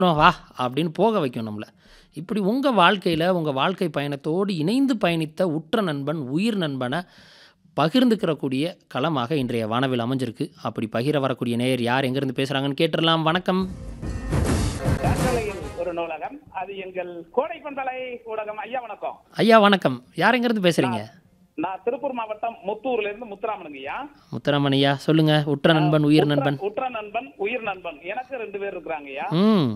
"அப்புறம் வா அப்படின்னு போக வைக்கும் நம்மள இப்படி உங்கள் வாழ்க்கையில் உங்கள் வாழ்க்கை பயணத்தோடு இணைந்து பயணித்த உற்ற நண்பன் உயிர் நண்பனை பகிர்ந்துக்கிறக்கூடிய களமாக இன்றைய வானவில் அமைஞ்சிருக்கு அப்படி பகிர வரக்கூடிய நேயர் யார் எங்கேருந்து பேசுகிறாங்கன்னு கேட்டுடலாம் வணக்கம் கட்டளையில் ஒரு நூலகம் அது எங்கள் கோடை பந்தலை ஊடகம் ஐயா வணக்கம் ஐயா வணக்கம் யார் எங்கேருந்து பேசுகிறீங்க நான் திருப்பூர் மாவட்டம் முத்தூர்ல இருந்து முத்துராமனுங்க ஐயா முத்தராமன் ஐயா சொல்லுங்கள் உற்ற நண்பன் உயிர் உற்ற- நண்பன் உற்ற நண்பன் உயிர் நண்பன் எனக்கு ரெண்டு பேர் இருக்கிறாங்க ஐயா ம்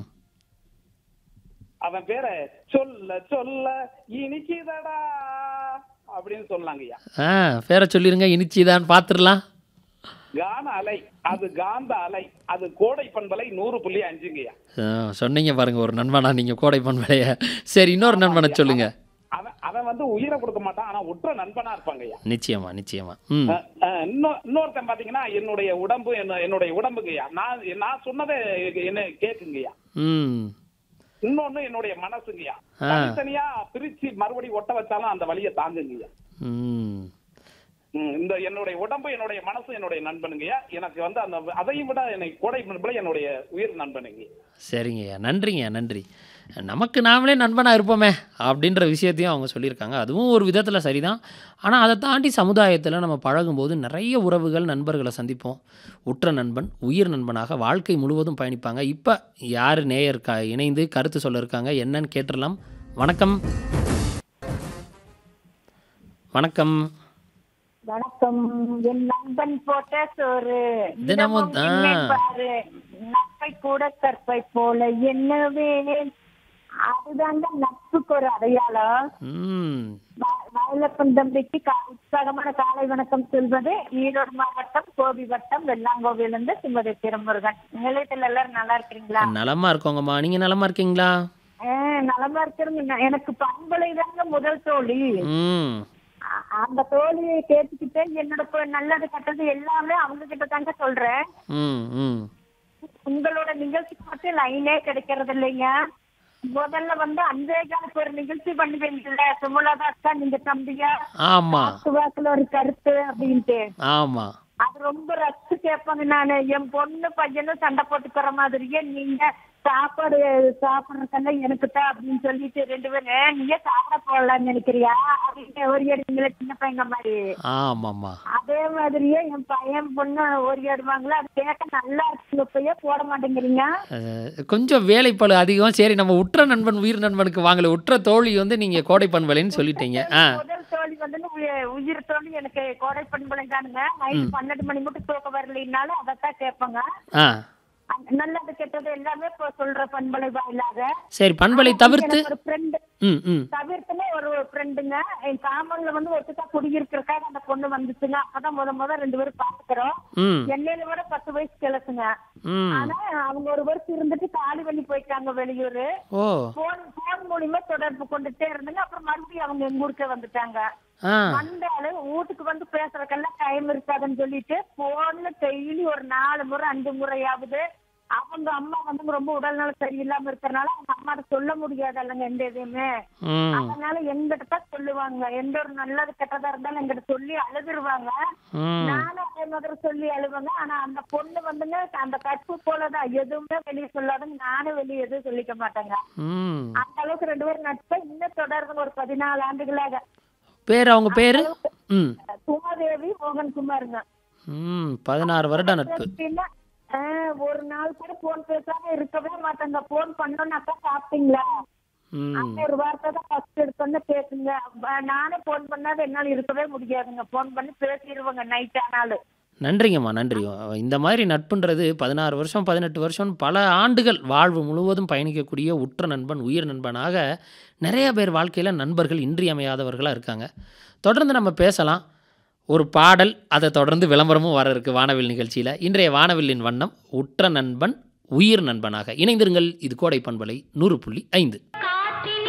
அவன் பேரை சொல்ல சொல்ல இனிக்குதடா அப்படின்னு சொன்னாங்க ஐயா ஆ பேரை சொல்லிருங்க இனிச்சிதான் பார்த்துடலாம் கான அலை அது காந்த அலை அது கோடை பண்பலை நூறு புள்ளி அஞ்சுங்கய்யா ஆ, சொன்னீங்க பாருங்க ஒரு நண்பனா நீங்கள் கோடை பண்பலைய சரி இன்னொரு நண்பனை சொல்லுங்க அவன் அவன் வந்து உயிரை கொடுக்க மாட்டான் ஆனா உற்ற நண்பனா இருப்பாங்க ஐயா நிச்சயமா நிச்சயமா ம் அஹ், அஹ், இன்னொ- இன்னொருத்தன் பாத்தீங்கன்னா என்னுடைய உடம்பு என்ன- என்னுடைய உடம்புங்கய்யா நான் நான் சொன்னதை என்ன கேக்குங்கய்யா ம் இன்னொன்னு என்னுடைய மனசுங்கய்யா ஆ. தனித்தனியா பிரிச்சு மறுபடி ஒட்ட வச்சாலும் அந்த வலியை தாங்குங்கய்யா ம் ம், இந்த என்னுடைய உடம்பு என்னுடைய மனசு என்னுடைய நண்பனுங்கய்யா எனக்கு வந்து அந்த அதையும் விட என்னை கோடை நண்பன் என்னுடைய உயிர் நண்பனுங்க சரிங்கய்யா நன்றிங்கய்யா நன்றி நமக்கு நாமளே நண்பனாக இருப்போமே அப்படின்ற விஷயத்தையும் அவங்க சொல்லியிருக்காங்க அதுவும் ஒரு விதத்தில் சரிதான் ஆனால் அதை தாண்டி சமுதாயத்தில் நம்ம பழகும்போது நிறைய உறவுகள் நண்பர்களை சந்திப்போம் உற்ற நண்பன் உயிர் நண்பனாக வாழ்க்கை முழுவதும் பயணிப்பாங்க இப்போ யார் நேயர் க இணைந்து கருத்து சொல்ல இருக்காங்க என்னன்னு கேட்டுடலாம் வணக்கம் வணக்கம் வணக்கம் என் நண்பன் போட்ட சோறு தினமும், தினமும் என்னை ஆ. பாரு நட்பை கூட கற்பை போல என்னவே அதுதாங்க நட்புக்கு ஒரு அடையாளம் ம் வ- வயலப்பன் தம்பிக்கு கா- உற்சாகமான காலை வணக்கம் சொல்வது ஈரோடு மாவட்டம் கோபி வட்டம் வெள்ளாங்கோவிலிருந்து சுமதி திருமுருகன் நிலையத்தில் எல்லாரும் நல்லா இருக்கிறீங்களா நலமா இருக்கோங்கம்மா நீங்கள் நலமா இருக்கீங்களா ஆஹ் நலமா இருக்கிறீங்க எனக்கு பண்பலை தாங்க முதல் தோழி ம் அ- அந்த தோழியை கேட்டுக்கிட்டு என்னோட ப- நல்லது கெட்டது எல்லாமே அவங்க கிட்ட தாங்க சொல்றேன் ம் ம் உங்களோட நிகழ்ச்சிக்கு மட்டும் லைனே கிடைக்கிறது இல்லைங்க முதல்ல வந்து அஞ்சே காலுக்கு ஒரு நிகழ்ச்சி பண்ணுவீங்கல்ல சுமலதா அக்கா நீங்க தம்பியா ஆமாம் வாக்கு வாக்குல ஒரு கருத்து அப்படின்ட்டு ஆமாம் அது ரொம்ப ரசிச்சு கேட்பாங்க நானு என் பொண்ணு பையனும் சண்டை போட்டுக்கிற மாதிரியே நீங்க சாப்பாடு சாப்பிடுறதெல்லாம் எனக்கு தான் அப்படின்னு சொல்லிட்டு ரெண்டு பேரும் நீயே சாப்பிட போடலாம்னு நினைக்கிறியா அப்படின்னு ஒரு எடுங்கள சின்ன பையங்க மாதிரி ஆமாம்மா அதே மாதிரியே என் பையன் பொண்ணு ஒரு ஏடுவாங்களா அது கேட்க நல்லா இருக்கு இப்பயே போட மாட்டேங்கிறீங்க அஹ், கொஞ்சம் வேலைப்பளு அதிகம் சரி நம்ம உற்ற நண்பன் உயிர் நண்பனுக்கு வாங்கல உற்ற தோழி வந்து நீங்கள் கோடை பண்பலைன்னு சொல்லிட்டீங்க ஆ முதல் தோழி வந்து உய- உயிர் தோழி எனக்கு கோடை பண்பலை தானுங்க நைட் பன்னெண்டு மணி மட்டும் தூக்கம் வரலைனாலும் அதைத்தான் கேட்பாங்க ஆ அந்த நல்லது கெட்டது எல்லாமே இப்போ சொல்ற பண்பலை வாயிலாக சரி பண்பலை தவிர்த்து எனக்கு ஒரு ஃப்ரெண்டு ம் ம் தவிர்த்துமே ஒரு ஃப்ரெண்டுங்க என் காமன்ல வந்து ஒட்டுக்கா குடியிருக்கிறக்காக அந்த பொண்ணு வந்துச்சுங்க அப்பதான் முத முத ரெண்டு பேரும் பாத்துக்கிறோம் ம் என்னையில விட பத்து வயசு கிளசுங்க ம் ஆனா அவங்க ஒரு வருஷம் இருந்துட்டு காலி பண்ணி போயிட்டாங்க வெளியூர் ஓ போன் போன் மூலியமா தொடர்பு கொண்டுட்டே இருந்தாங்க அப்புறம் மறுபடியும் அவங்க எங்க ஊருக்கே வந்துட்டாங்க ஆ வந்தாலும் வீட்டுக்கு வந்து பேசுறதுக்கெல்லாம் டைம் இருக்காதுன்னு சொல்லிட்டு போன்ல டெய்லி ஒரு நாலு முறை அஞ்சு முறையாவது அவங்க அம்மா வந்து ரொம்ப உடல்நல சரியில்லாம இருக்கறனால அவங்க அம்மாட்ட சொல்ல முடியாது இல்லைங்க எந்த எதையுமே ம் அதனால எங்கிட்ட தான் சொல்லுவாங்க எந்த ஒரு நல்லது கெட்டதா இருந்தாலும் எங்கிட்ட சொல்லி அழுதுருவாங்க ம் நானும் அதே மாதிரி சொல்லி அழுவாங்க ஆனா அந்த பொண்ணு வந்துங்க அந்த கற்பு போலதான் எதுவுமே வெளியே சொல்லாதுங்க நானும் வெளியே எதுவும் சொல்லிக்க மாட்டேங்க ம் அந்த அளவுக்கு ரெண்டு பேரும் நட்பை இன்னும் தொடர்ந்து ஒரு பதினாலு ஆண்டுகளாக பேர் அவங்க பேர் ம் உமாதேவி மோகன்குமாருங்க ம் பதினாறு வருட நட்பு பின்ன, ஆஹ், ஒரு நாள் கூட போன் பேசாம இருக்கவே மாட்டாங்க போன் பண்ணோம்னாக்கா சாப்பிட்டீங்களா ம் அந்த ஒரு வார்த்தை தான் ஃபர்ஸ்ட் எடுத்தோன்னு பேசுங்க ப- நானே போன் பண்ணாத என்னால இருக்கவே முடியாதுங்க போன் பண்ணி பேசிடுவாங்க நைட் ஆனாலும் நன்றிங்கம்மா நன்றி இந்த மாதிரி நட்புன்றது பதினாறு வருஷம் பதினெட்டு வருஷம் பல ஆண்டுகள் வாழ்வு முழுவதும் பயணிக்கக்கூடிய உற்ற நண்பன் உயிர் நண்பனாக நிறைய பேர் வாழ்க்கையில் நண்பர்கள் இன்றியமையாதவர்களாக இருக்காங்க தொடர்ந்து நம்ம பேசலாம் ஒரு பாடல் அதை தொடர்ந்து விளம்பரமும் வர இருக்கு வானவில் நிகழ்ச்சியில் இன்றைய வானவில்லின் வண்ணம் உற்ற நண்பன் உயிர் நண்பனாக இணைந்திருங்கள் இது கோடை பண்பலை நூறு புள்ளி ஐந்து